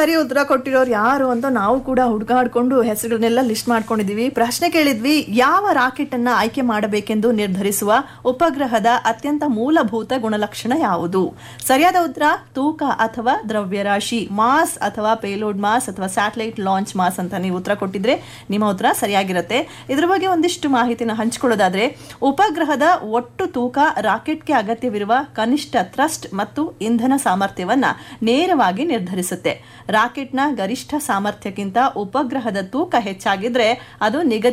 ಸರಿ ಉತ್ತರ ಕೊಟ್ಟಿರೋರು ಯಾರು ಅಂತ ನಾವು ಕೂಡ ಹುಡುಕಾಡ್ಕೊಂಡು ಹೆಸರುಗಳನ್ನೆಲ್ಲ ಲಿಸ್ಟ್ ಮಾಡ್ಕೊಂಡಿದೀವಿ ಪ್ರಶ್ನೆ ಕೇಳಿದ್ವಿ ಯಾವ ರಾಕೆಟ್ ಅನ್ನ ಆಯ್ಕೆ ಮಾಡಬೇಕೆಂದು ನಿರ್ಧರಿಸುವ ಉಪಗ್ರಹದ ಅತ್ಯಂತ ಮೂಲಭೂತ ಗುಣಲಕ್ಷಣ ಯಾವುದು ಸರಿಯಾದ ಉತ್ತರ ತೂಕ ಅಥವಾ ದ್ರವ್ಯರಾಶಿ ಮಾಸ್ ಅಥವಾ ಪೇಲೋಡ್ ಮಾಸ್ ಅಥವಾ ಸ್ಯಾಟಲೈಟ್ ಲಾಂಚ್ ಮಾಸ್ ಅಂತ ನೀವು ಉತ್ತರ ಕೊಟ್ಟಿದ್ರೆ ನಿಮ್ಮ ಉತ್ತರ ಸರಿಯಾಗಿರುತ್ತೆ ಇದ್ರ ಬಗ್ಗೆ ಒಂದಿಷ್ಟು ಮಾಹಿತಿನ ಹಂಚಿಕೊಳ್ಳೋದಾದ್ರೆ ಉಪಗ್ರಹದ ಒಟ್ಟು ತೂಕ ರಾಕೆಟ್ಗೆ ಅಗತ್ಯವಿರುವ ಕನಿಷ್ಠ ಥ್ರಸ್ಟ್ ಮತ್ತು ಇಂಧನ ಸಾಮರ್ಥ್ಯವನ್ನ ನೇರವಾಗಿ ನಿರ್ಧರಿಸುತ್ತೆ ರಾಕೆಟ್ನ ಗರಿಷ್ಠ ಸಾಮರ್ಥ್ಯಕ್ಕಿಂತ ಉಪಗ್ರಹದ ತೂಕ ಹೆಚ್ಚಾಗಿದ್ರೆ ಅದು ನಿಗದಿತ